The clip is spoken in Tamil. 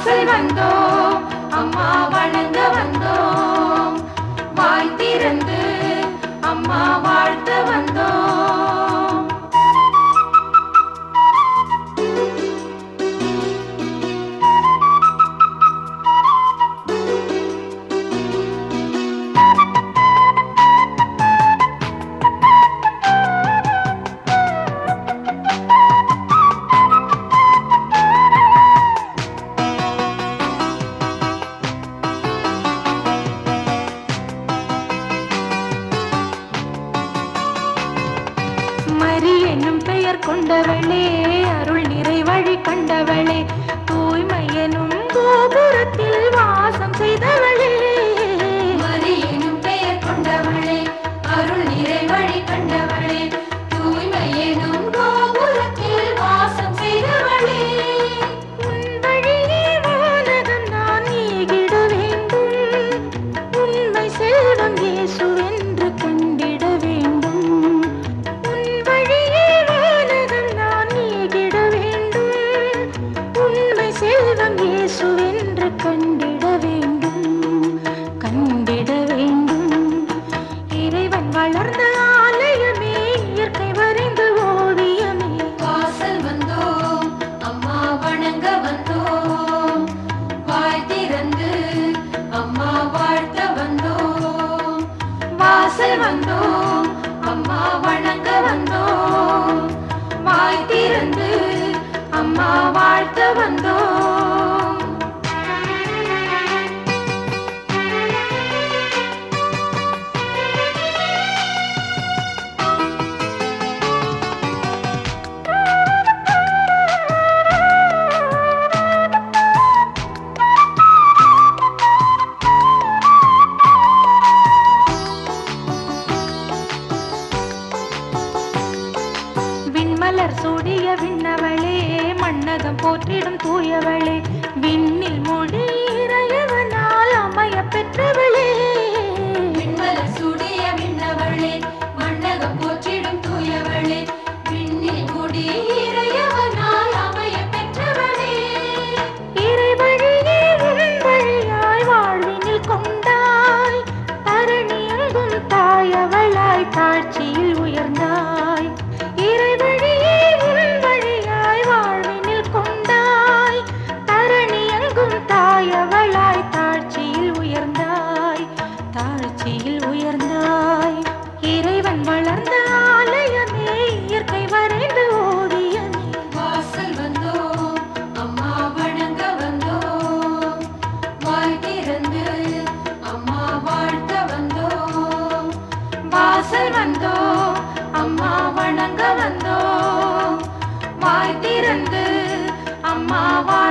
வாசல் வந்தோம் அம்மா வணங்க வந்தோம் வாய் திறந்து அம்மா வாழ்த்த வந்தோம் மரி என்னும் பெயர் கொண்டவளே அருள் நிறை வழி கண்டவளே தூய்மை எனும் கோபுரத்தில் வாசம் செய்தவளே மரி எனும் பெயர் கொண்டவளே அருள் நிறை வழி கண்டவளே தூய்மை எனும் கோபுரத்தில் வாசம் செய்தவளே உன் வழியே வானகம் நான் நீகிட வேண்டும் உண்மை செல்வம் இயேசுவென்று கண்டிட வேண்டும் உன் வழியே வானகம் நான் நீகிட வேண்டும் உண்மை செல்வம் இயேசுவென்று கண்டிட வேண்டும் கண்டிட வேண்டும் இறைவன் வளர்ந்த ஆலயமே இயற்கை வரைந்த ஓவியமே வாசல் வந்தோம் அம்மா வணங்க வந்தோம் வாய் திறந்து அம்மா வாழ்த்த வந்தோம் வாசல் வந்தோம் அம்மா வணங்க வந்தோம் வாய் திறந்து அம்மா வாழ்த்த வந்தோம் விண்மலர் சூடிய விண்ணவளே மன்னகம் போற்றிடும் தூயவளே விண்ணில் மொழி இறையவனால் அமைய பெற்றவளே விண்மலர் சூடிய விண்ணவளே மன்னகம் போற்றிடும் தூயவளே விண்ணில் மொழி இறையவனால் அமைய பெற்றவளே இறைவழியே உன் வழியாய் வாழ்வினில் கொண்டாய் தரணி எங்கும் தாயவளாய் தாட்சியில் உயர்ந்தாய் இறைவழியே உன் வழியாய் வாழ்வினில் கொண்டாய் தரணி எங்கும் தாயவளாய் தாட்சியில் உயர்ந்தாய் தாழ்ச்சியில் உயர்ந்தாய் இறைவன் வளர்ந்த ஆலயமே இயற்கை வரைந்த ஓவியமே வாசல் வந்தோம் அம்மா வணங்க வந்தோம் வாய் திறந்து அம்மா வாழ்த்த வந்தோம் வாசல் வந்தோம் அம்மா வணங்க வந்தோம் வாய் திறந்து அம்மா வாழ்த்த